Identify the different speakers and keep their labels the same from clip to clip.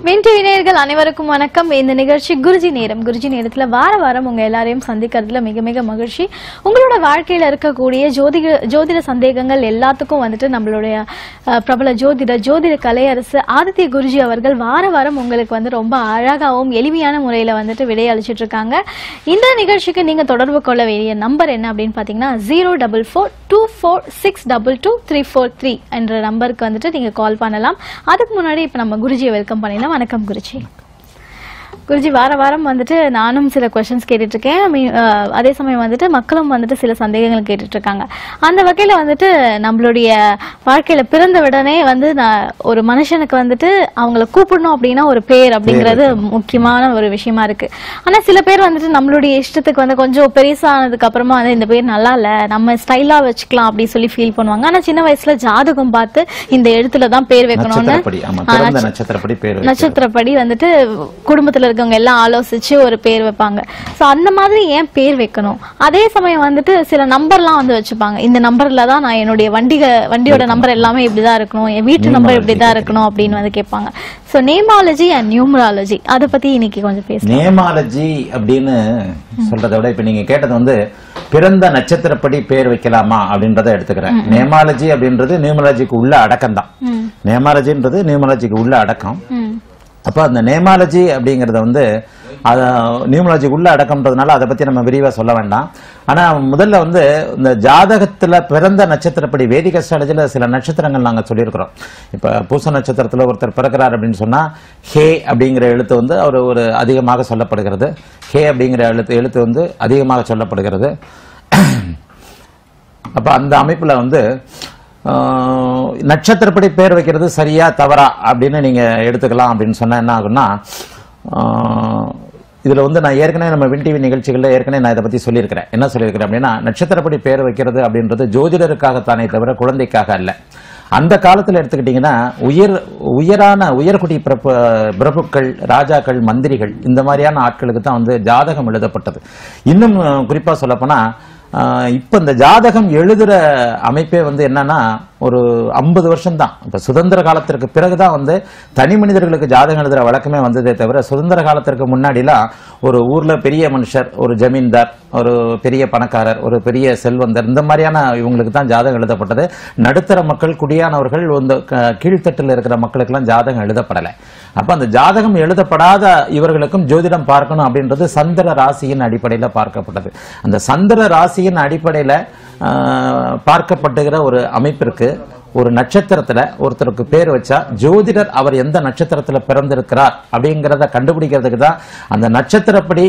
Speaker 1: When TV நேயர்கள் அனைவருக்கும் வணக்கம் இந்த நிகழ்ச்சி குருஜி நேரம் குருஜி நேரத்துல வார வாரம் உங்க எல்லாரையும் சந்திக்கிறதுல மிக மிக மகிழ்ச்சி உங்களோட வாழ்க்கையில இருக்கக்கூடிய ஜோதிட ஜோதிட சந்தேகங்கள் எல்லாத்துக்கும் வந்துட்டு நம்மளுடைய அஹ், பிரபல ஜோதிடர் ஜோதிட கலையரசு ஆதித்ய குருஜி அவர்கள் வார வாரம் உங்களுக்கு வந்து ரொம்ப அழகாகவும் எளிமையான முறையில வந்துட்டு விடையளிச்சிட்டு இருக்காங்க இந்த நிகழ்ச்சிக்கு நீங்க தொடர்பு கொள்ள வேண்டிய நம்பர் என்ன அப்படின்னு பாத்தீங்கன்னா zero double four two four six double two three four three என்ற நம்பருக்கு வந்துட்டு நீங்க கால் பண்ணலாம் அதுக்கு முன்னாடி இப்ப நம்ம குருஜியை வெல்கம் பண்ணிடலாம் வணக்கம் குருஜி குருஜி வார வாரம் வந்துட்டு நானும் சில கொஸ்டின்ஸ் கேட்டுட்டு இருக்கேன் I mean, அஹ், அதே சமயம் வந்துட்டு மக்களும் வந்துட்டு சில சந்தேகங்கள் கேட்டுட்டு இருக்காங்க அந்த வகையில வந்துட்டு நம்மளுடைய வாழ்க்கையில பிறந்த உடனே வந்து நான் ஒரு மனுஷனுக்கு வந்துட்டு அவங்கள கூப்பிடணும் அப்படின்னா ஒரு பேர் அப்படிங்கிறது முக்கியமான ஒரு விஷயமா இருக்கு ஆனா சில பேர் வந்துட்டு நம்மளுடைய இஷ்டத்துக்கு வந்து கொஞ்சம் பெருசானதுக்கு அப்புறமா வந்து இந்த பேர் நல்லா இல்ல நம்ம ஸ்டைலா வச்சுக்கலாம் அப்படின்னு சொல்லி ஃபீல் பண்ணுவாங்க ஆனா சின்ன வயசுல ஜாதகம் பார்த்து இந்த எழுத்துல தான் பேர் வைக்கணும்னு
Speaker 2: நட்சத்திரப்படி ஆமா
Speaker 1: ஆ,
Speaker 2: பிறந்த நட்சத்திரப்படி பேர் வைக்கிறது.
Speaker 1: நட்சத்திரப்படி வந்துட்டு குடும்பத்துல இருக்கவங்க எல்லாம் ஆலோசிச்சு ஒரு பேர் வைப்பாங்க சோ அந்த மாதிரி ஏன் பேர் வைக்கணும் அதே சமயம் வந்துட்டு சில நம்பர்லாம் வந்து வச்சுப்பாங்க இந்த நம்பர்ல தான் நான் என்னுடைய வண்டிக வண்டியோட நம்பர் எல்லாமே இப்படிதான் இருக்கணும் என் வீட்டு நம்பர் இப்படிதான் இருக்கணும் அப்படின்னு வந்து கேட்பாங்க சோ நேமாலஜி அண்ட் நியூமராலஜி அதை பத்தி இன்னைக்கு கொஞ்சம் பேசலாம்
Speaker 2: நேமாலஜி அப்படின்னு சொல்றதை விட இப்ப நீங்க கேட்டது வந்து பிறந்த நட்சத்திரப்படி பேர் வைக்கலாமா அப்படின்றத எடுத்துக்கிறேன் நேமாலஜி அப்படின்றது நியூமராலஜிக்கு உள்ள அடக்கம் தான்
Speaker 1: ம்.
Speaker 2: நேமாலஜின்றது நியூமராலஜிக்கு உள்ள அடக்கம்
Speaker 1: ம்
Speaker 2: அப்ப அந்த நேமாலஜி அப்படிங்கறத வந்து அத நியூமராலஜிக்கு உள்ள அடக்கம்ன்றதுனால அதை பத்தி நம்ம விரிவா சொல்ல வேண்டாம் ஆனா முதல்ல வந்து இந்த ஜாதகத்துல பிறந்த நட்சத்திரப்படி வேதிக ஸ்ட்ராட்டஜில சில நட்சத்திரங்கள் நாங்க சொல்லியிருக்கிறோம் இப்ப பூச நட்சத்திரத்துல ஒருத்தர் பிறக்கிறார் அப்படின்னு சொன்னா ஹே அப்படிங்கிற எழுத்து வந்து அவர் ஒரு அதிகமாக சொல்லப்படுகிறது ஹே அப்படிங்கிற எழுத்து எழுத்து வந்து அதிகமாக சொல்லப்படுகிறது அப்ப அந்த அமைப்புல வந்து ஆஹ், நட்சத்திரப்படி பேர் வைக்கிறது சரியா தவறா அப்படின்னு நீங்க எடுத்துக்கலாம் அப்படின்னு சொன்னா என்ன ஆகும்னா ஆஹ், இதுல வந்து நான் ஏற்கனவே நம்ம வின் டிவி நிகழ்ச்சிகள்ல ஏற்கனவே நான் இதை பத்தி சொல்லியிருக்கிறேன் என்ன சொல்லியிருக்கிறேன் அப்படின்னா நட்சத்திரப்படி பேர் வைக்கிறது அப்படின்றது ஜோதிடருக்காகத்தானே தவிர குழந்தைக்காக அல்ல அந்த காலத்துல எடுத்துக்கிட்டீங்கன்னா உயர் உயரான உயர்குடி பிறப்பு பிரபுக்கள் ராஜாக்கள் மந்திரிகள் இந்த மாதிரியான ஆட்களுக்கு தான் வந்து ஜாதகம் எழுதப்பட்டது இன்னும் அஹ், குறிப்பா சொல்லப்போனா ஆஹ் இப்ப இந்த ஜாதகம் எழுதுற அமைப்பே வந்து என்னன்னா ஒரு ஐம்பது வருஷம் தான் இப்ப சுதந்திர காலத்திற்கு பிறகுதான் வந்து தனி மனிதர்களுக்கு ஜாதகம் எழுதுற வழக்கமே வந்ததே தவிர சுதந்திர காலத்திற்கு முன்னாடிலாம் ஒரு ஊர்ல பெரிய மனுஷர் ஒரு ஜமீன்தார் ஒரு பெரிய பணக்காரர் ஒரு பெரிய செல்வந்தர் இந்த மாதிரியான இவங்களுக்கு தான் ஜாதகம் எழுதப்பட்டது நடுத்தர மக்கள் குடியானவர்கள் இந்த க- கீழ்த்தட்டில் இருக்கிற மக்களுக்கெல்லாம் ஜாதகம் எழுதப்படலை அப்ப அந்த ஜாதகம் எழுதப்படாத இவர்களுக்கும் ஜோதிடம் பார்க்கணும் அப்படின்றது சந்திர ராசியின் அடிப்படையில பார்க்கப்பட்டது அந்த சந்திர ராசியின் அடிப்படையில ஆஹ், பார்க்கப்படுகிற ஒரு அமைப்பிற்கு ஒரு நட்சத்திரத்துல ஒருத்தருக்கு பேர் வச்சா ஜோதிடர் அவர் எந்த நட்சத்திரத்துல பிறந்திருக்கிறார் அப்படிங்கிறத கண்டுபிடிக்கிறதுக்கு தான் அந்த நட்சத்திரப்படி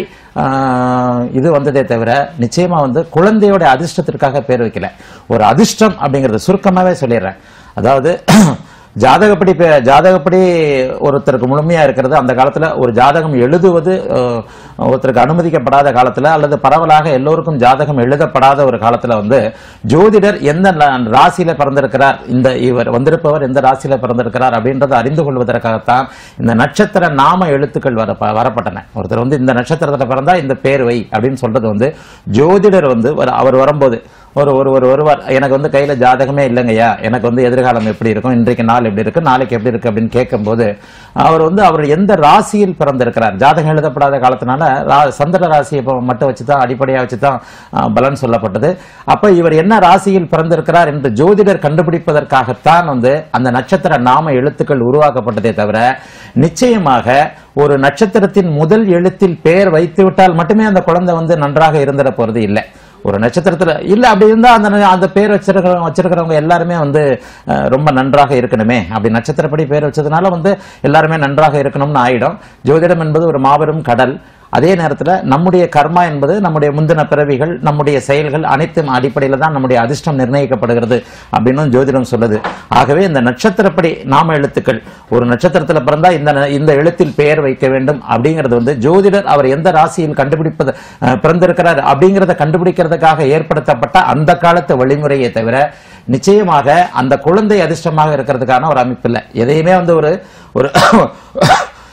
Speaker 2: ஆஹ், இது வந்ததே தவிர நிச்சயமா வந்து குழந்தையோட அதிர்ஷ்டத்திற்காக பேர் வைக்கல ஒரு அதிர்ஷ்டம் அப்படிங்கறத சுருக்கமாவே சொல்லிடுறேன் அதாவது ஜாதகப்படி பே- ஜாதகப்படி ஒருத்தருக்கு முழுமையா இருக்கிறது அந்த காலத்துல ஒரு ஜாதகம் எழுதுவது அஹ், ஒருத்தருக்கு அனுமதிக்கப்படாத காலத்துல அல்லது பரவலாக எல்லோருக்கும் ஜாதகம் எழுதப்படாத ஒரு காலத்துல வந்து ஜோதிடர் எந்த ந- ராசியில பிறந்திருக்கிறார் இந்த இவர் வந்திருப்பவர் எந்த ராசியில பிறந்திருக்கிறார் அப்படின்றத அறிந்து கொள்வதற்காகத்தான் இந்த நட்சத்திர நாம எழுத்துக்கள் வர வரப்பட்டன ஒருத்தர் வந்து இந்த நட்சத்திரத்துல பிறந்தா இந்த பேர் வை அப்படின்னு சொல்றது வந்து ஜோதிடர் வந்து வர- அவர் வரும்போது ஒரு ஒரு ஒரு ஒருவர் எனக்கு வந்து கையில ஜாதகமே இல்லைங்கய்யா எனக்கு வந்து எதிர்காலம் எப்படி இருக்கும் இன்றைக்கு நாள் எப்படி இருக்கு நாளைக்கு எப்படி இருக்கு அப்படின்னு கேட்கும்போது அவர் வந்து அவர் எந்த ராசியில் பிறந்திருக்கிறார் ஜாதகம் எழுதப்படாத காலத்தினால ரா- சந்திர ராசியை இப்ப மட்டும் வச்சுதான் அடிப்படையா வச்சுதான் ஆஹ், பலன் சொல்லப்பட்டது அப்ப இவர் என்ன ராசியில் பிறந்திருக்கிறார் என்று ஜோதிடர் கண்டுபிடிப்பதற்காகத்தான் வந்து அந்த நட்சத்திர நாம எழுத்துக்கள் உருவாக்கப்பட்டதே தவிர நிச்சயமாக ஒரு நட்சத்திரத்தின் முதல் எழுத்தில் பெயர் வைத்து விட்டால் மட்டுமே அந்த குழந்தை வந்து நன்றாக இருந்திட போறது இல்லை ஒரு நட்சத்திரத்துல இல்ல அப்படி இருந்தா அந்த ந- அந்த பேர் வச்சிருக்கிறவங்க வச்சிருக்கிறவங்க எல்லாருமே வந்து அஹ், ரொம்ப நன்றாக இருக்கணுமே அப்படி நட்சத்திரப்படி பேர் வச்சதுனால வந்து எல்லாருமே நன்றாக இருக்கணும்னு ஆயிடும் ஜோதிடம் என்பது ஒரு மாபெரும் கடல் அதே நேரத்துல நம்முடைய கர்மா என்பது நம்முடைய முந்தின பிறவிகள் நம்முடைய செயல்கள் அனைத்தும் அடிப்படையில தான் நம்முடைய அதிர்ஷ்டம் நிர்ணயிக்கப்படுகிறது அப்படின்னு ஜோதிடம் சொல்லுது ஆகவே இந்த நட்சத்திரப்படி நாம எழுத்துக்கள் ஒரு நட்சத்திரத்துல பிறந்தா இந்த ந- இந்த எழுத்தில் பெயர் வைக்க வேண்டும் அப்படிங்கிறது வந்து ஜோதிடர் அவர் எந்த ராசியில் கண்டுபிடிப்பது அஹ், பிறந்திருக்கிறார் அப்படிங்கிறத கண்டுபிடிக்கிறதுக்காக ஏற்படுத்தப்பட்ட அந்த காலத்து வழிமுறையை தவிர நிச்சயமாக அந்த குழந்தை அதிர்ஷ்டமாக இருக்கிறதுக்கான ஒரு அமைப்பு இல்லை எதையுமே வந்து ஒரு ஒரு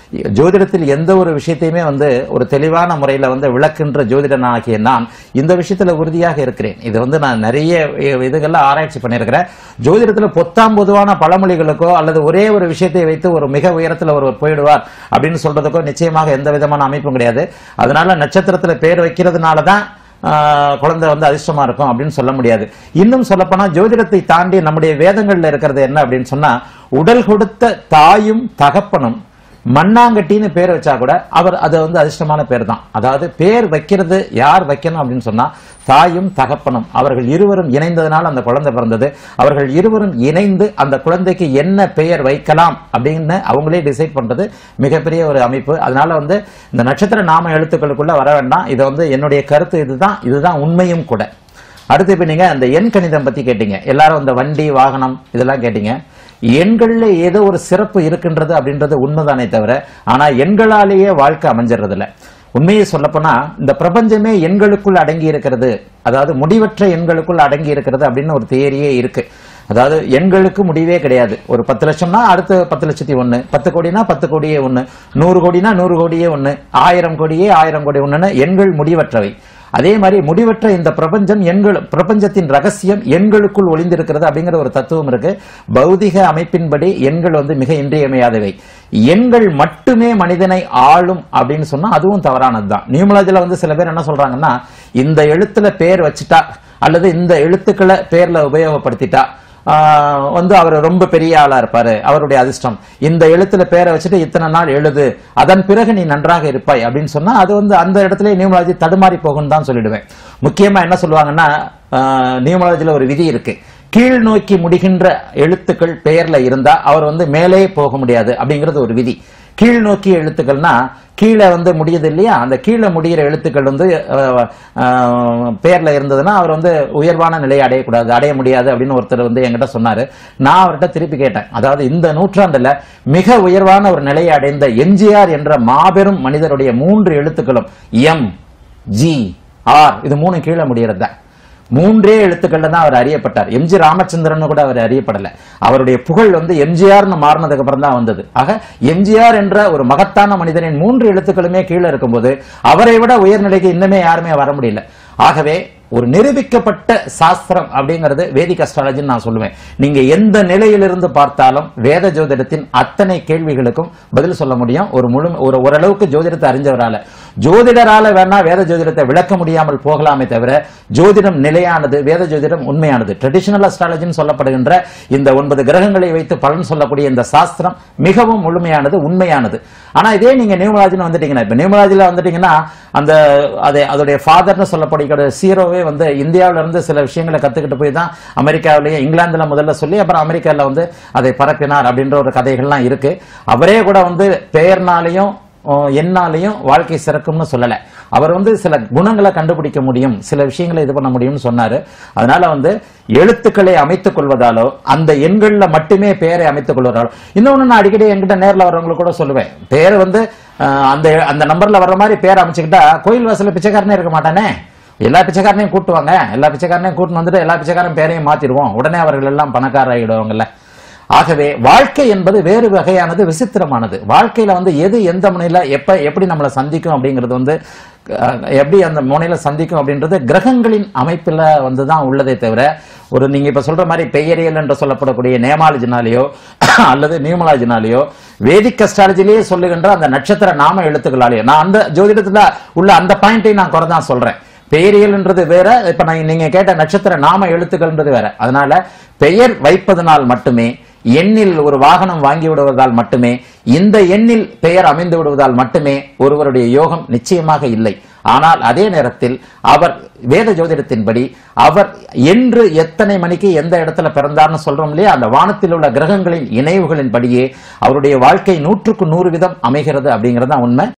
Speaker 2: ஜோதிடத்தில் எந்த ஒரு விஷயத்தையுமே வந்து ஒரு தெளிவான முறையில் வந்து விளக்குன்ற ஜோதிடன் ஆகிய நான் இந்த விஷயத்துல உறுதியாக இருக்கிறேன் இது வந்து நான் நிறைய இதுகள்ல ஆராய்ச்சி பண்ணியிருக்கிறேன் ஜோதிடத்தில் பொத்தாம் பொதுவான பழமொழிகளுக்கோ அல்லது ஒரே ஒரு விஷயத்தை வைத்து ஒரு மிக உயரத்தில் ஒருவர் போயிடுவார் அப்படின்னு சொல்றதுக்கோ நிச்சயமாக எந்த விதமான அமைப்பும் கிடையாது அதனால நட்சத்திரத்துல பேர் வைக்கிறதுனால தான் ஆஹ் குழந்தை வந்து அதிர்ஷ்டமா இருக்கும் அப்படின்னு சொல்ல முடியாது இன்னும் சொல்லப்போனா ஜோதிடத்தை தாண்டி நம்முடைய வேதங்கள்ல இருக்கிறது என்ன அப்படின்னு சொன்னா உடல் கொடுத்த தாயும் தகப்பனும் மண்ணாங்கட்டின்னு பேர் வச்சா கூட அவர் அது வந்து அதிர்ஷ்டமான பேர் தான் அதாவது பேர் வைக்கிறது யார் வைக்கணும் அப்படின்னு சொன்னா தாயும் தகப்பனும் அவர்கள் இருவரும் இணைந்ததனால் அந்த குழந்தை பிறந்தது அவர்கள் இருவரும் இணைந்து அந்த குழந்தைக்கு என்ன பெயர் வைக்கலாம் அப்படின்னு அவங்களே டிசைட் பண்றது மிகப்பெரிய ஒரு அமைப்பு அதனால வந்து இந்த நட்சத்திர நாம எழுத்துக்களுக்குள்ள வர வேண்டாம் இது வந்து என்னுடைய கருத்து இதுதான் இதுதான் உண்மையும் கூட அடுத்து இப்ப நீங்க அந்த எண் கணிதம் பத்தி கேட்டீங்க எல்லாரும் இந்த வண்டி வாகனம் இதெல்லாம் கேட்டீங்க எண்கள்ல ஏதோ ஒரு சிறப்பு இருக்கின்றது அப்படின்றது உண்மைதானே தவிர ஆனா எண்களாலேயே வாழ்க்கை அமைஞ்சிடுறது இல்ல உண்மையை சொல்லப்போனா இந்த பிரபஞ்சமே எண்களுக்குள் அடங்கி இருக்கிறது அதாவது முடிவற்ற எண்களுக்குள் அடங்கி இருக்கிறது அப்படின்னு ஒரு தேரியே இருக்கு அதாவது எண்களுக்கு முடிவே கிடையாது ஒரு பத்து லட்சம்னா அடுத்து பத்து லட்சத்தி ஒண்ணு பத்து கோடினா பத்து கோடியே ஒண்ணு நூறு கோடினா நூறு கோடியே ஒண்ணு ஆயிரம் கோடியே ஆயிரம் கோடி ஒண்ணுன்னு எண்கள் முடிவற்றவை அதே மாதிரி முடிவற்ற இந்த பிரபஞ்சம் எண்கள் பிரபஞ்சத்தின் ரகசியம் எண்களுக்குள் ஒளிந்திருக்கிறது அப்படிங்கிற ஒரு தத்துவம் இருக்கு பௌதிக அமைப்பின்படி எண்கள் வந்து மிக இன்றியமையாதவை எண்கள் மட்டுமே மனிதனை ஆளும் அப்படின்னு சொன்னா அதுவும் தவறானதுதான் நியூமலாஜில வந்து சில பேர் என்ன சொல்றாங்கன்னா இந்த எழுத்துல பேர் வச்சுட்டா அல்லது இந்த எழுத்துக்களை பேர்ல உபயோகப்படுத்திட்டா ஆஹ் வந்து அவர் ரொம்ப பெரிய ஆளா இருப்பாரு அவருடைய அதிர்ஷ்டம் இந்த எழுத்துல பேரை வச்சுட்டு இத்தனை நாள் எழுது அதன் பிறகு நீ நன்றாக இருப்பாய் அப்படின்னு சொன்னா அது வந்து அந்த இடத்துல நியூமலாஜி தடுமாறி போகும்னு தான் சொல்லிடுவேன் முக்கியமா என்ன சொல்லுவாங்கன்னா நியூமலாஜில ஒரு விதி இருக்கு கீழ் நோக்கி முடிகின்ற எழுத்துக்கள் பெயர்ல இருந்தா அவர் வந்து மேலே போக முடியாது அப்படிங்கிறது ஒரு விதி கீழ் நோக்கிய எழுத்துக்கள்னா கீழே வந்து முடியுது இல்லையா அந்த கீழே முடிகிற எழுத்துக்கள் வந்து அஹ், அஹ், பேர்ல இருந்ததுன்னா அவர் வந்து உயர்வான நிலையை அடையக்கூடாது அடைய முடியாது அப்படின்னு ஒருத்தர் வந்து என்கிட்ட சொன்னாரு நான் அவர்கிட்ட திருப்பி கேட்டேன் அதாவது இந்த நூற்றாண்டுல மிக உயர்வான ஒரு நிலையை அடைந்த எம்ஜிஆர் என்ற மாபெரும் மனிதருடைய மூன்று எழுத்துக்களும் எம் ஜி ஆர் இது மூணு கீழே முடியறது தான் மூன்றே எழுத்துக்கள்ல தான் அவர் அறியப்பட்டார் எம்ஜி ராமச்சந்திரன் கூட அவர் அறியப்படல அவருடைய புகழ் வந்து எம்ஜிஆர்னு மாறினதுக்கு அப்புறம் தான் வந்தது ஆக எம்ஜிஆர் என்ற ஒரு மகத்தான மனிதனின் மூன்று எழுத்துக்களுமே கீழே இருக்கும்போது அவரை விட உயர்நிலைக்கு இன்னுமே யாருமே வர முடியல ஆகவே ஒரு நிரூபிக்கப்பட்ட சாஸ்திரம் அப்படிங்கிறது வேதிக் அஸ்ட்ராலஜின்னு நான் சொல்லுவேன் நீங்க எந்த நிலையிலிருந்து பார்த்தாலும் வேத ஜோதிடத்தின் அத்தனை கேள்விகளுக்கும் பதில் சொல்ல முடியும் ஒரு முழு ஒரு ஓரளவுக்கு ஜோதிடத்தை அறிஞ்சவரால ஜோதிடரால வேணா வேத ஜோதிடத்தை விளக்க முடியாமல் போகலாமே தவிர ஜோதிடம் நிலையானது வேத ஜோதிடம் உண்மையானது ட்ரெடிஷனல் அஸ்ட்ராலஜின்னு சொல்லப்படுகின்ற இந்த ஒன்பது கிரகங்களை வைத்து பலன் சொல்லக்கூடிய இந்த சாஸ்திரம் மிகவும் முழுமையானது உண்மையானது ஆனா இதே நீங்க நியூமராஜின்னு வந்துட்டீங்கன்னா இப்ப நியூமராஜில வந்துட்டீங்கன்னா அந்த அதை அதோடைய ஃபாதர்னு சொல்லப்படுகிற சீரோவே வந்து இந்தியாவில இருந்து சில விஷயங்களை கத்துக்கிட்டு போய் தான் அமெரிக்காவிலேயே இங்கிலாந்துல முதல்ல சொல்லி அப்புறம் அமெரிக்கால வந்து அதை பரப்பினார் அப்படின்ற ஒரு கதைகள்லாம் இருக்கு அவரே கூட வந்து பெயர்னாலையும் அஹ், எண்ணாலையும் வாழ்க்கை சிறக்கும்னு சொல்லல அவர் வந்து சில குணங்களை கண்டுபிடிக்க முடியும் சில விஷயங்களை இது பண்ண முடியும்னு சொன்னாரு அதனால வந்து எழுத்துக்களை அமைத்துக் கொள்வதாலோ அந்த எண்கள்ல மட்டுமே பெயரை அமைத்துக் கொள்வதாலோ இன்னொன்னு நான் அடிக்கடி என்கிட்ட நேர்ல வரவங்களுக்கு கூட சொல்லுவேன் பேர் வந்து அஹ், அந்த அந்த நம்பர்ல வர்ற மாதிரி பேர் அமைச்சுக்கிட்டா கோயில் வாசல்ல பிச்சைக்காரனே இருக்க மாட்டானே எல்லா பிச்சைக்காரனையும் கூட்டுவாங்க எல்லா பிச்சைக்காரனையும் கூட்டு வந்துட்டு எல்லா பிச்சைக்காரன் பேரையும் மாத்திடுவோம் உடனே அவர்கள் எல்லாம் பணக்கார ஆகிடுவாங்கல்ல ஆகவே வாழ்க்கை என்பது வேறு வகையானது விசித்திரமானது வாழ்க்கையில வந்து எது எந்த முனையில எப்ப எப்படி நம்மளை சந்திக்கும் அப்படிங்கிறது வந்து அஹ், எப்படி அந்த முனையில சந்திக்கும் அப்படின்றது கிரகங்களின் அமைப்புல வந்து தான் உள்ளதே தவிர ஒரு நீங்க இப்ப சொல்ற மாதிரி பெயரியல் என்று சொல்லப்படக்கூடிய நேமாலஜினாலேயோ அல்லது நியூமலாஜினாலேயோ வேதிக் அஸ்ட்ராலஜிலேயே சொல்லுகின்ற அந்த நட்சத்திர நாம எழுத்துக்களாலேயோ நான் அந்த ஜோதிடத்துல உள்ள அந்த பாயிண்டை நான் குறை தான் சொல்றேன் பெயரியல்ன்றது வேற இப்ப நான் நீங்க கேட்ட நட்சத்திர நாம எழுத்துக்கள்ன்றது வேற அதனால பெயர் வைப்பதனால் மட்டுமே எண்ணில் ஒரு வாகனம் வாங்கி விடுவதால் மட்டுமே இந்த எண்ணில் பெயர் அமைந்து விடுவதால் மட்டுமே ஒருவருடைய யோகம் நிச்சயமாக இல்லை ஆனால் அதே நேரத்தில் அவர் வேத ஜோதிடத்தின்படி அவர் என்று எத்தனை மணிக்கு எந்த இடத்துல பிறந்தார்னு சொல்றோம் இல்லையா அந்த வானத்தில் உள்ள கிரகங்களின் இணைவுகளின் படியே அவருடைய வாழ்க்கை நூற்றுக்கு நூறு விதம் அமைகிறது அப்படிங்கிறது தான் உண்மை